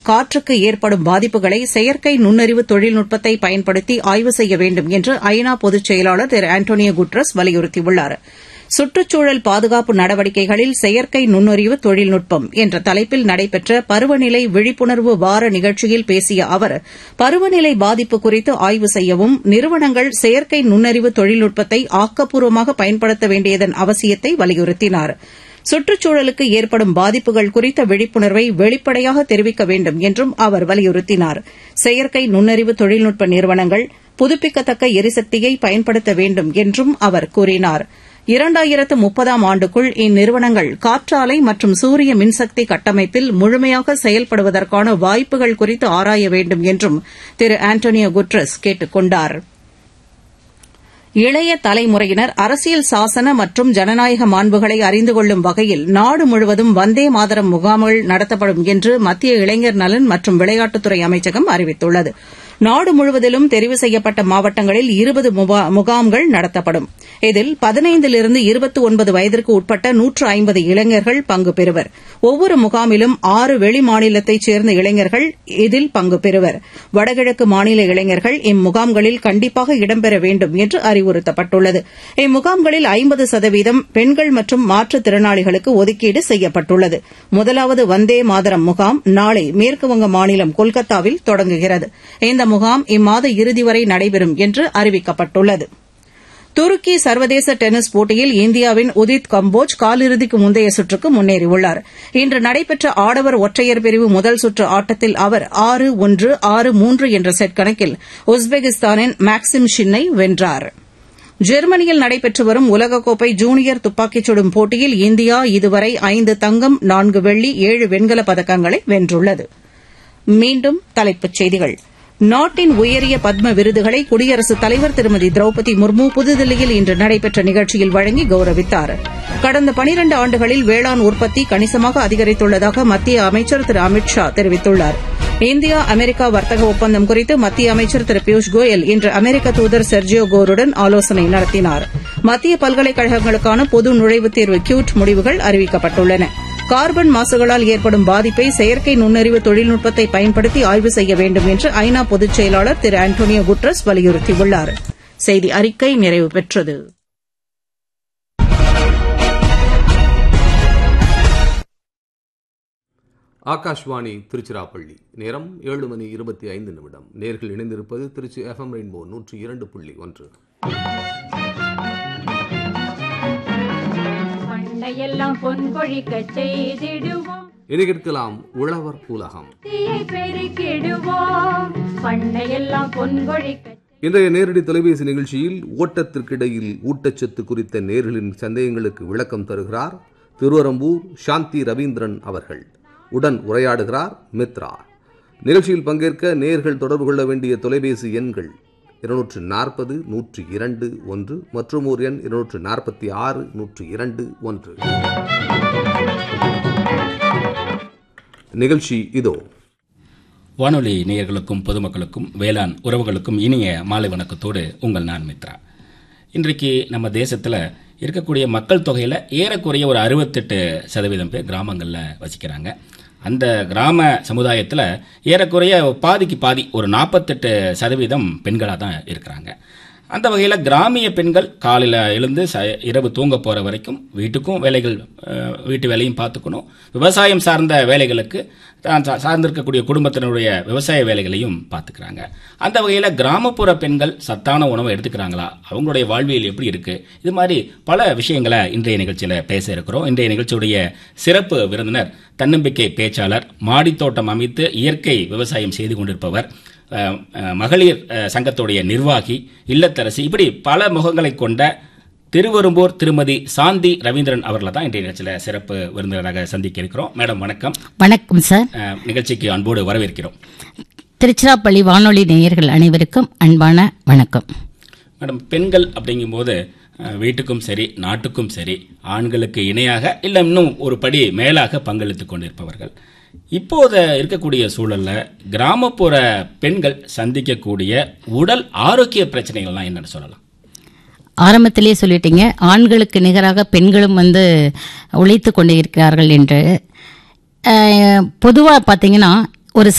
காற்றுக்கு ஏற்படும் பாதிப்புகளை செயற்கை நுண்ணறிவு தொழில்நுட்பத்தை பயன்படுத்தி ஆய்வு செய்ய வேண்டும் என்று ஐநா பொதுச் செயலாளர் திரு ஆண்டோனியோ குட்ரஸ் வலியுறுத்தியுள்ளார் சுற்றுச்சூழல் பாதுகாப்பு நடவடிக்கைகளில் செயற்கை நுண்ணறிவு தொழில்நுட்பம் என்ற தலைப்பில் நடைபெற்ற பருவநிலை விழிப்புணர்வு வார நிகழ்ச்சியில் பேசிய அவர் பருவநிலை பாதிப்பு குறித்து ஆய்வு செய்யவும் நிறுவனங்கள் செயற்கை நுண்ணறிவு தொழில்நுட்பத்தை ஆக்கப்பூர்வமாக பயன்படுத்த வேண்டியதன் அவசியத்தை வலியுறுத்தினார் சுற்றுச்சூழலுக்கு ஏற்படும் பாதிப்புகள் குறித்த விழிப்புணர்வை வெளிப்படையாக தெரிவிக்க வேண்டும் என்றும் அவர் வலியுறுத்தினார் செயற்கை நுண்ணறிவு தொழில்நுட்ப நிறுவனங்கள் புதுப்பிக்கத்தக்க எரிசக்தியை பயன்படுத்த வேண்டும் என்றும் அவர் கூறினார் இரண்டாயிரத்து முப்பதாம் ஆண்டுக்குள் இந்நிறுவனங்கள் காற்றாலை மற்றும் சூரிய மின்சக்தி கட்டமைப்பில் முழுமையாக செயல்படுவதற்கான வாய்ப்புகள் குறித்து ஆராய வேண்டும் என்றும் திரு ஆண்டோனியோ குட்ரஸ் கேட்டுக் கொண்டாா் இளைய தலைமுறையினர் அரசியல் சாசன மற்றும் ஜனநாயக மாண்புகளை அறிந்து கொள்ளும் வகையில் நாடு முழுவதும் வந்தே மாதரம் முகாம்கள் நடத்தப்படும் என்று மத்திய இளைஞர் நலன் மற்றும் விளையாட்டுத்துறை அமைச்சகம் அறிவித்துள்ளது நாடு முழுவதிலும் தெரிவு செய்யப்பட்ட மாவட்டங்களில் இருபது முகாம்கள் நடத்தப்படும் இதில் பதினைந்திலிருந்து இருபத்தி ஒன்பது வயதிற்கு உட்பட்ட நூற்று ஐம்பது இளைஞர்கள் பங்கு பெறுவர் ஒவ்வொரு முகாமிலும் ஆறு வெளி மாநிலத்தைச் சேர்ந்த இளைஞர்கள் இதில் பங்கு பெறுவர் வடகிழக்கு மாநில இளைஞர்கள் இம்முகாம்களில் கண்டிப்பாக இடம்பெற வேண்டும் என்று அறிவுறுத்தப்பட்டுள்ளது இம்முகாம்களில் ஐம்பது சதவீதம் பெண்கள் மற்றும் மாற்றுத்திறனாளிகளுக்கு ஒதுக்கீடு செய்யப்பட்டுள்ளது முதலாவது வந்தே மாதரம் முகாம் நாளை மேற்குவங்க மாநிலம் கொல்கத்தாவில் தொடங்குகிறது இந்த முகாம் இம்மாத இறுதி வரை நடைபெறும் என்று அறிவிக்கப்பட்டுள்ளது துருக்கி சர்வதேச டென்னிஸ் போட்டியில் இந்தியாவின் உதித் கம்போஜ் காலிறுதிக்கு முந்தைய சுற்றுக்கு முன்னேறியுள்ளார் இன்று நடைபெற்ற ஆடவர் ஒற்றையர் பிரிவு முதல் சுற்று ஆட்டத்தில் அவர் ஆறு ஒன்று ஆறு மூன்று என்ற செட் கணக்கில் உஸ்பெகிஸ்தானின் மேக்சிம் ஷின்னை வென்றார் ஜெர்மனியில் நடைபெற்று வரும் உலகக்கோப்பை ஜூனியர் துப்பாக்கிச் சுடும் போட்டியில் இந்தியா இதுவரை ஐந்து தங்கம் நான்கு வெள்ளி ஏழு வெண்கலப் பதக்கங்களை வென்றுள்ளது மீண்டும் தலைப்புச் செய்திகள் நாட்டின் உயரிய பத்ம விருதுகளை குடியரசுத் தலைவர் திருமதி திரௌபதி முர்மு புதுதில்லியில் இன்று நடைபெற்ற நிகழ்ச்சியில் வழங்கி கௌரவித்தார் கடந்த பனிரண்டு ஆண்டுகளில் வேளாண் உற்பத்தி கணிசமாக அதிகரித்துள்ளதாக மத்திய அமைச்சர் திரு அமித் ஷா தெரிவித்துள்ளார் இந்தியா அமெரிக்கா வர்த்தக ஒப்பந்தம் குறித்து மத்திய அமைச்சர் திரு பியூஷ் கோயல் இன்று அமெரிக்க தூதர் செர்ஜியோ கோருடன் ஆலோசனை நடத்தினார் மத்திய பல்கலைக்கழகங்களுக்கான பொது நுழைவுத் தேர்வு கியூட் முடிவுகள் அறிவிக்கப்பட்டுள்ளன கார்பன் மாசுகளால் ஏற்படும் பாதிப்பை செயற்கை நுண்ணறிவு தொழில்நுட்பத்தை பயன்படுத்தி ஆய்வு செய்ய வேண்டும் என்று ஐநா பொதுச் செயலாளர் திரு ஆண்டோனியோ குட்ரஸ் வலியுறுத்தியுள்ளார் செய்தி அறிக்கை நிறைவு பெற்றது ஆகாஷ்வாணி திருச்சிராப்பள்ளி நேரம் ஏழு மணி இருபத்தி ஐந்து நிமிடம் நேர்கள் இணைந்திருப்பது திருச்சி எஃப்எம் ரெயின்போ நூற்றி இரண்டு புள்ளி ஒன்று பண்டையெல்லாம் பொன் கொழிக்க செய்திடுவோம் இனி கேட்கலாம் உழவர் உலகம் தீயை பெருக்கிடுவோம் பண்டையெல்லாம் பொன் கொழிக்க இன்றைய நேரடி தொலைபேசி நிகழ்ச்சியில் ஓட்டத்திற்கிடையில் ஊட்டச்சத்து குறித்த நேர்களின் சந்தேகங்களுக்கு விளக்கம் தருகிறார் திருவரம்பூர் சாந்தி ரவீந்திரன் அவர்கள் உடன் உரையாடுகிறார் மித்ரா நிகழ்ச்சியில் பங்கேற்க நேர்கள் தொடர்பு கொள்ள வேண்டிய தொலைபேசி எண்கள் இருநூற்று நாற்பது நூற்று இரண்டு ஒன்று மற்றும் ஒரு எண் இருநூற்று நாற்பத்தி ஆறு நூற்று இரண்டு ஒன்று நிகழ்ச்சி இதோ வானொலி நேயர்களுக்கும் பொதுமக்களுக்கும் வேளாண் உறவுகளுக்கும் இனிய மாலை வணக்கத்தோடு உங்கள் நான் மித்ரா இன்றைக்கு நம்ம தேசத்தில் இருக்கக்கூடிய மக்கள் தொகையில் ஏறக்குறைய ஒரு அறுபத்தெட்டு சதவீதம் பேர் கிராமங்களில் வசிக்கிறாங்க அந்த கிராம சமுதாயத்தில் ஏறக்குறைய பாதிக்கு பாதி ஒரு நாற்பத்தெட்டு சதவீதம் பெண்களாக தான் இருக்கிறாங்க அந்த வகையில் கிராமிய பெண்கள் காலையில் எழுந்து ச இரவு தூங்க போகிற வரைக்கும் வீட்டுக்கும் வேலைகள் அஹ், வீட்டு வேலையும் பார்த்துக்கணும் விவசாயம் சார்ந்த வேலைகளுக்கு தான் சா- சார்ந்திருக்கக்கூடிய குடும்பத்தினருடைய விவசாய வேலைகளையும் பார்த்துக்கிறாங்க அந்த வகையில் கிராமப்புற பெண்கள் சத்தான உணவை எடுத்துக்கிறாங்களா அவங்களுடைய வாழ்வியல் எப்படி இருக்கு இது மாதிரி பல விஷயங்களை இன்றைய நிகழ்ச்சியில் பேச இருக்கிறோம் இன்றைய நிகழ்ச்சியுடைய சிறப்பு விருந்தினர் தன்னம்பிக்கை பேச்சாளர் மாடித்தோட்டம் அமைத்து இயற்கை விவசாயம் செய்து கொண்டிருப்பவர் அஹ், அஹ், மகளிர் அஹ், சங்கத்துடைய நிர்வாகி இல்லத்தரசி இப்படி பல முகங்களை கொண்ட திருவெரும்பூர் திருமதி சாந்தி ரவீந்திரன் அவர்களை தான் இன்றைய நிகழ்ச்சியில் சிறப்பு விருந்தினராக சந்திக்க இருக்கிறோம் மேடம் வணக்கம் வணக்கம் சார் அஹ், நிகழ்ச்சிக்கு அன்போடு வரவேற்கிறோம் திருச்சிராப்பள்ளி வானொலி நேயர்கள் அனைவருக்கும் அன்பான வணக்கம் மேடம் பெண்கள் அப்படிங்கும்போது அஹ், வீட்டுக்கும் சரி நாட்டுக்கும் சரி ஆண்களுக்கு இணையாக இல்லை இன்னும் ஒரு படி மேலாக பங்களித்துக் கொண்டிருப்பவர்கள் இப்போது இருக்கக்கூடிய சூழல்ல கிராமப்புற பெண்கள் சந்திக்கக்கூடிய உடல் ஆரோக்கிய பிரச்சனைகள்லாம் என்னன்னு சொல்லலாம் ஆரம்பத்திலே சொல்லிட்டீங்க ஆண்களுக்கு நிகராக பெண்களும் வந்து உழைத்து கொண்டு இருக்கிறார்கள் என்று பொதுவாக பார்த்தீங்கன்னா ஒரு